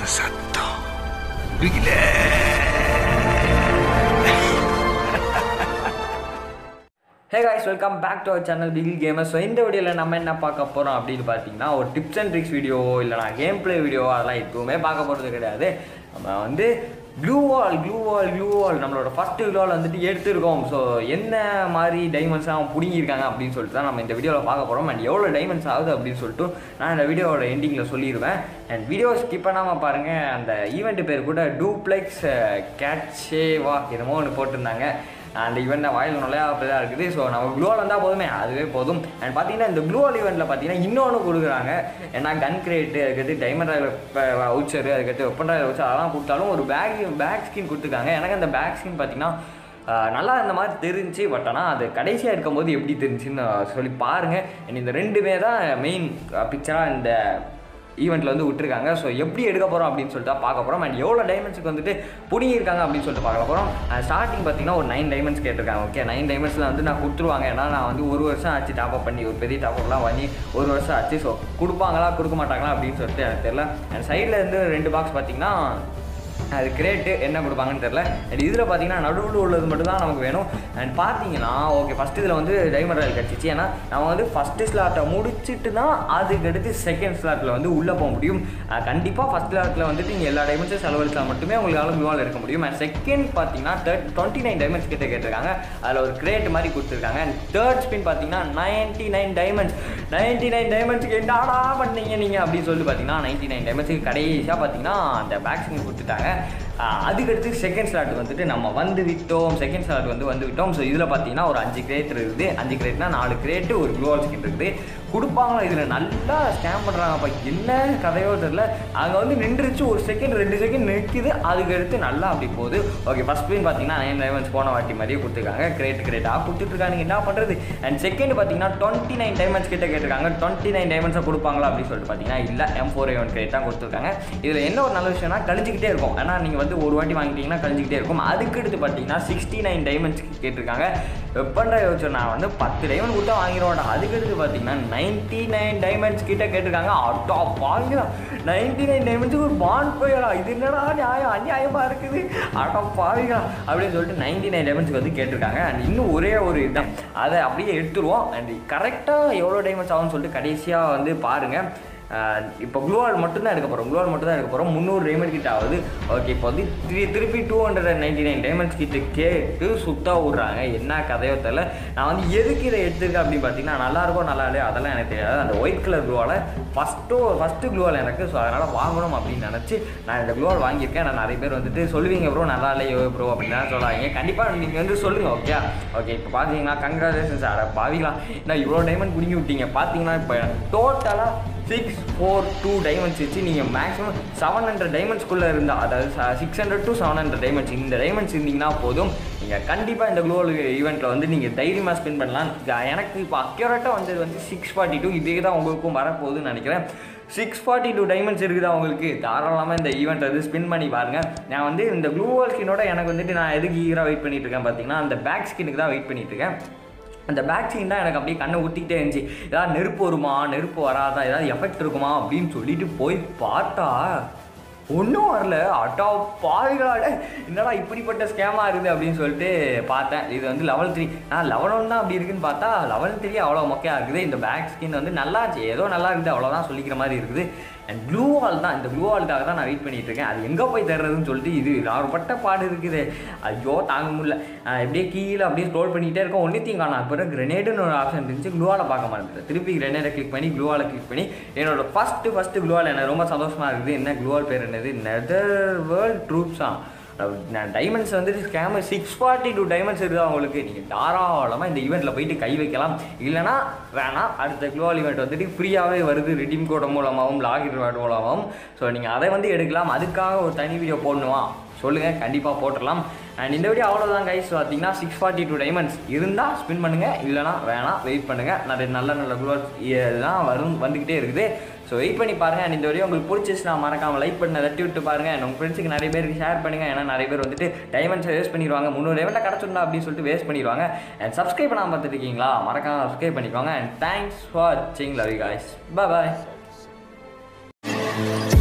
சத்தம் பிகிலே hey guys welcome back to our channel Bigil gamer so இந்த வீடியோவில் நம்ம என்ன பார்க்க போகிறோம் அப்படின்னு பார்த்தீங்கன்னா ஒரு டிப்ஸ் அண்ட் ட்ரிக்ஸ் வீடியோ இல்லைனா கேம் ப்ளே வீடியோ அதெல்லாம் எதுவுமே பார்க்க போகிறது கிடையாது நம்ம வந்து gloo wall gloo wall gloo wall நம்மளோட ஃபஸ்ட்டு க்ளூ வால் வந்துட்டு எடுத்திருக்கோம் ஸோ என்ன மாதிரி டைமண்ட்ஸ் அவன் பிடுங்கியிருக்காங்க அப்படின்னு சொல்லிட்டு தான் நம்ம இந்த வீடியோவில் பார்க்க போகிறோம் அண்ட் எவ்வளோ டைமண்ட்ஸ் ஆகுது அப்படின்னு சொல்லிட்டு நான் இந்த வீடியோவோட எண்டிங்கில் சொல்லிடுவேன் அண்ட் வீடியோ ஸ்கிப் பண்ணாமல் பாருங்கள் அந்த ஈவெண்ட் பேர் கூட டூப்ளெக்ஸ் கேட்சேவா என்னமோ ஒன்று போட்டிருந்தாங்க அந்த ஈவெண்ட் வாயில் நுழையா அப்படி தான் இருக்குது ஸோ நம்ம க்ளூவால் வந்தால் போதுமே அதுவே போதும் அண்ட் பார்த்தீங்கன்னா இந்த க்ளூவால் ஈவெண்ட்டில் பார்த்தீங்கன்னா இன்னொன்று கொடுக்குறாங்க ஏன்னா கன் கிரேட்டு அதுக்கடுத்து டைமண்ட் ராயல் வவுச்சரு அதுக்கடுத்து வெப்பன் ராயல் வச்சு அதெல்லாம் கொடுத்தாலும் ஒரு பேக் பேக் ஸ்கின் கொடுத்துருக்காங்க எனக்கு அந்த பேக் ஸ்கின் பார்த்தீங்கன்னா ஆஹ் நல்லா இந்த மாதிரி தெரிஞ்சு பட் ஆனால் அது கடைசியாக இருக்கும்போது எப்படி தெரிஞ்சுன்னு சொல்லி பாருங்கள் and இந்த ரெண்டுமே தான் மெயின் பிக்சராக இந்த ஈவெண்ட்டில் வந்து விட்டுருக்காங்க ஸோ எப்படி எடுக்க போகிறோம் அப்படின்னு சொல்லிட்டு தான் பார்க்க போகிறோம் அண்ட் எவ்வளோ டைமண்ட்ஸுக்கு வந்துட்டு புடிங்கிருக்காங்க அப்படின்னு சொல்லிட்டு பார்க்க போகிறோம் ஸ்டார்டிங் பார்த்தீங்கன்னா ஒரு நைன் டைமண்ட்ஸ் கேட்டிருக்காங்க ஓகே நைன் டைமண்ட்ஸில் வந்து நான் கொடுத்துருவாங்க ஏன்னா நான் வந்து ஒரு வருஷம் ஆச்சு டாப் அப் பண்ணி ஒரு பெரிய டாப் அப்லாம் பண்ணி ஒரு வருஷம் ஆச்சு ஸோ கொடுப்பாங்களா கொடுக்க மாட்டாங்களா அப்படின்னு சொல்லிட்டு எனக்கு தெரியல அண்ட் சைடில் இருந்து ரெண்டு பாக்ஸ் பார்த்தீங்கன்னா அது கிரேட்டு என்ன கொடுப்பாங்கன்னு தெரில அண்ட் இதில் பார்த்தீங்கன்னா நடுவில் உள்ளது மட்டும் தான் நமக்கு வேணும் அண்ட் பார்த்தீங்கன்னா ஓகே ஃபஸ்ட் இதில் வந்து டைமண்ட் ராயல் கிடச்சிச்சு ஏன்னா நம்ம வந்து ஃபஸ்ட்டு ஸ்லாட்டை முடிச்சுட்டு தான் அதுக்கு அடுத்து செகண்ட் ஸ்லாட்டில் வந்து உள்ளே போக முடியும் கண்டிப்பாக ஃபஸ்ட் ஸ்லாட்டில் வந்துட்டு நீங்கள் எல்லா டைமண்ட்ஸும் செலவழிச்சா மட்டுமே உங்களால் குளோவால் எடுக்க முடியும் அண்ட் செகண்ட் பார்த்தீங்கன்னா தேர்ட் டுவெண்ட்டி நைன் டைமண்ட்ஸ் கிட்ட கேட்டிருக்காங்க அதில் ஒரு கிரேட் மாதிரி கொடுத்துருக்காங்க அண்ட் தேர்ட் ஸ்பின் பார்த்தீங்கன்னா ninety nine diamonds ninety nine டைமண்ட்ஸ்க்கு என்னடா பண்ணீங்க நீங்கள் அப்படின்னு சொல்லி பார்த்தீங்கன்னா நைன்ட்டி நைன் டைமண்ட்ஸுக்கு கடைசியாக பார்த்தீங்கன்னா அந்த பேக்ஸிங் கொடுத்துட்டாங்க ஆஹ் அதுக்கடுத்து செகண்ட் ஸ்லாட் வந்துட்டு நம்ம வந்து விட்டோம் செகண்ட் ஸ்லாட் வந்து வந்து விட்டோம் ஸோ இதில் பார்த்தீங்கன்னா ஒரு அஞ்சு கிரேட் இருக்குது அஞ்சு கிரேட்னா நாலு கிரேட்டு ஒரு க்ளோவல் ஸ்கின் இருக்குது கொடுப்பாங்களா இதில் நல்லா ஸ்கேம் பண்ணுறாங்கப்பா என்ன கதையோ தெரியல அங்கே வந்து நின்றுச்சு ஒரு செகண்ட் ரெண்டு செகண்ட் நிற்குது அதுக்கடுத்து நல்லா அப்படி போகுது ஓகே ஃபஸ்ட் ஸ்பின் பார்த்தீங்கன்னா நைன் டைமண்ட்ஸ் போன வாட்டி மாதிரியே கொடுத்துருக்காங்க கிரேட் கிரேட்டாக கொடுத்துட்ருக்காங்க என்ன பண்ணுறது அண்ட் செகண்ட் பார்த்தீங்கன்னா டுவெண்ட்டி நைன் டைமண்ட்ஸ் கிட்ட கேட்டிருக்காங்க டுவெண்ட்டி நைன் டைமண்ட்ஸை கொடுப்பாங்களா அப்படின்னு சொல்லிட்டு பார்த்தீங்கன்னா இல்லை எம் ஃபோர் ஒன் கிரேட் தான் கொடுத்துருக்காங்க இதில் என்ன ஒரு நல்ல விஷயம்னா கழிஞ்சிக்கிட்டே இருக்கும் ஏன்னா நீங்கள் வந்து ஒரு வாட்டி வாங்கிட்டீங்கன்னா கழிஞ்சிக்கிட்டே இருக்கும் அதுக்கடுத்து பார்த்தீங்கன்னா சிக்ஸ்டி நைன் டைமண்ட்ஸ் கேட்டிருக்காங்க வெப்பன்டா யோசிச்சு நான் வந்து பத்து டைமண்ட் கொடுத்தா வாங்கிடுவோம்டா அதுக்கடுத்து பார்த்தீங்கன்னா நைன்ட்டி நைன் டைமண்ட்ஸ் கிட்ட கேட்டிருக்காங்க அட்டா வாங்கிடும் நைன்ட்டி நைன் டைமண்ட்ஸுக்கு ஒரு பாண்ட் போயிடலாம் இது என்னடா நியாயம் அநியாயமாக இருக்குது அட்டா பாவிகளா அப்படின்னு சொல்லிட்டு நைன்ட்டி நைன் டைமண்ட்ஸ்க்கு வந்து கேட்டிருக்காங்க அண்ட் இன்னும் ஒரே ஒரு இதான் அதை அப்படியே எடுத்துருவோம் அண்ட் கரெக்டாக எவ்வளோ டைமண்ட்ஸ் ஆகும்னு சொல்லிட்டு கடைசியாக வந்து பாருங்கள் ஆஹ் இப்போ க்ளூவால் மட்டும்தான் எடுக்க போகிறோம் க்ளூவால் மட்டும் தான் எடுக்க போகிறோம் முந்நூறு டைமண்ட் கிட்ட ஆகுது ஓகே இப்போ வந்து திரு திருப்பி two hundred and ninety nine diamonds கிட்ட கேட்டு சுத்தாக விட்றாங்க என்ன கதையோ தெரில நான் வந்து எதுக்கு இதை எடுத்துருக்கேன் அப்படின்னு பார்த்தீங்கன்னா நல்லா இருக்கும் நல்லா இல்லையா அதெல்லாம் எனக்கு தெரியாது அந்த ஒயிட் கலர் க்ளூவால் ஃபஸ்ட்டோ ஃபஸ்ட்டு க்ளூவால் எனக்கு ஸோ அதனால் வாங்கணும் அப்படின்னு நினச்சி நான் இந்த க்ளூவால் வாங்கியிருக்கேன் நான் நிறைய பேர் வந்துட்டு சொல்லுவீங்க ப்ரோ நல்லா இல்லையோ ப்ரோ அப்படின்னு தான் சொல்லாதீங்க கண்டிப்பாக நீங்கள் வந்து சொல்லுங்கள் ஓகே ஓகே இப்போ பார்த்தீங்கன்னா கங்க்ராச்சுலேஷன்ஸ் அட பாவிங்களா நான் இவ்வளோ டைமண்ட் குடிங்கி விட்டீங்க பார்த்தீங்கன்னா இப்போ டோட்டலாக சிக்ஸ் ஃபோர் டூ டைமண்ட்ஸ் வச்சு நீங்கள் மேக்ஸிமம் செவன் ஹண்ட்ரட் டைமண்ட்ஸ்குள்ளே இருந்தால் அதாவது six hundred to seven hundred diamonds இந்த டைமண்ட்ஸ் இருந்தீங்கன்னா போதும் நீங்கள் கண்டிப்பாக இந்த குளோபல் ஈவெண்ட்டில் வந்து நீங்கள் தைரியமாக ஸ்பெண்ட் பண்ணலாம் இது எனக்கு இப்போ அக்யூரேட்டாக வந்தது வந்து சிக்ஸ் ஃபார்ட்டி டூ இதே தான் உங்களுக்கும் வரப்போகுதுன்னு நினைக்கிறேன் சிக்ஸ் ஃபார்ட்டி டூ டைமண்ட்ஸ் இருக்குதா உங்களுக்கு தாராளமாக இந்த ஈவெண்ட் வந்து ஸ்பின் பண்ணி பாருங்கள் நான் வந்து இந்த க்ளூவல் ஸ்கினோட எனக்கு வந்துட்டு நான் எதுக்கு ஈராக வெயிட் பண்ணிட்டு இருக்கேன் பார்த்தீங்கன்னா அந்த பேக் ஸ்கின்னுக்கு தான் வெயிட் பண்ணிட்டு இருக்கேன் அந்த பேக் சீன் தான் எனக்கு அப்படியே கண்ணை ஊற்றிக்கிட்டே இருந்துச்சு ஏதாவது நெருப்பு வருமா நெருப்பு வராதா ஏதாவது எஃபெக்ட் இருக்குமா அப்படின்னு சொல்லிட்டு போய் பார்த்தா ஒன்றும் வரல அட்டா பாவிகளாட என்னடா இப்படிப்பட்ட ஸ்கேமாக இருக்குது அப்படின்னு சொல்லிட்டு பார்த்தேன் இது வந்து லெவல் த்ரீ நான் லெவல் ஒன் தான் அப்படி இருக்குன்னு பார்த்தா லெவல் த்ரீ அவ்வளோ மொக்கையாக இருக்குது இந்த பேக் ஸ்கின் வந்து நல்லா இருந்துச்சு ஏதோ நல்லா இருக்குது அவ்வளோதான் சொல்லிக்கிற மாதிரி இருக்குது அண்ட் ப்ளூ வால் தான் இந்த ப்ளூ வாலுக்காக தான் நான் வெயிட் பண்ணிட்டு இருக்கேன் அது எங்கே போய் தர்றதுன்னு சொல்லிட்டு இது நார்பட்ட பாடு இருக்குது ஐயோ தாங்க முடியல நான் எப்படியே கீழே அப்படியே ஸ்க்ரோல் பண்ணிக்கிட்டே இருக்கோம் ஒன்றுத்தையும் காணும் அப்புறம் கிரனேடுன்னு ஒரு ஆப்ஷன் இருந்துச்சு க்ளூவால் பார்க்க மாட்டேன் திருப்பி கிரனேடை கிளிக் பண்ணி க்ளூவால் கிளிக் பண்ணி என்னோட ஃபஸ்ட்டு ஃபஸ்ட்டு க்ளூவால் எனக்கு ரொம்ப சந்தோஷமாக இருக்குது என்ன க்ளூவால் பேர் என்னது நெதர் வேர்ல்ட் ட்ரூப்ஸா நான் டைமண்ட்ஸ் வந்துட்டு scammer six forty two diamonds இருக்குதா உங்களுக்கு நீங்கள் தாராளமாக இந்த ஈவெண்ட்டில் போயிட்டு கை வைக்கலாம் இல்லைனா வேணாம் அடுத்த குளோவல் ஈவெண்ட் வந்துட்டு ஃப்ரீயாகவே வருது ரிடீம் கோட் மூலமாகவும் லாகின் ரிவார்டு மூலமாகவும் ஸோ நீங்கள் அதை வந்து எடுக்கலாம் அதுக்காக ஒரு தனி வீடியோ போடணுமா சொல்லுங்கள் கண்டிப்பாக போட்டுடலாம் அண்ட் இந்த வீடியோ அவ்வளோதான் கைஸ் பார்த்தீங்கன்னா சிக்ஸ் ஃபார்ட்டி டூ டைமண்ட்ஸ் இருந்தால் ஸ்பின் பண்ணுங்கள் இல்லைனா வேணாம் வெயிட் பண்ணுங்கள் நிறைய நல்ல நல்ல குளோஸ் தான் வரும் வந்துக்கிட்டே இருக்குது ஸோ வெயிட் பண்ணி பாருங்கள் அண்ட் இந்த வீடியோ உங்களுக்கு பிடிச்சிச்சுன்னா மறக்காமல் லைக் பண்ண தட்டி விட்டு பாருங்கள் அண்ட் உங்கள் ஃப்ரெண்ட்ஸுக்கு நிறைய பேருக்கு ஷேர் பண்ணுங்கள் ஏன்னா நிறைய பேர் வந்துட்டு டைமண்ட்ஸை வேஸ்ட் பண்ணிடுவாங்க முந்நூறு டைமண்ட்டில் கிடச்சிருந்தா அப்படின்னு சொல்லிட்டு வேஸ்ட் பண்ணிடுவாங்க அண்ட் சப்ஸ்கிரைப் பண்ணாமல் பார்த்துட்டு இருக்கீங்களா மறக்காம சப்ஸ்கிரைப் பண்ணிக்கோங்க அண்ட் தேங்க்ஸ் ஃபார் வாட்சிங் லவ் யூ காய்ஸ் பாய்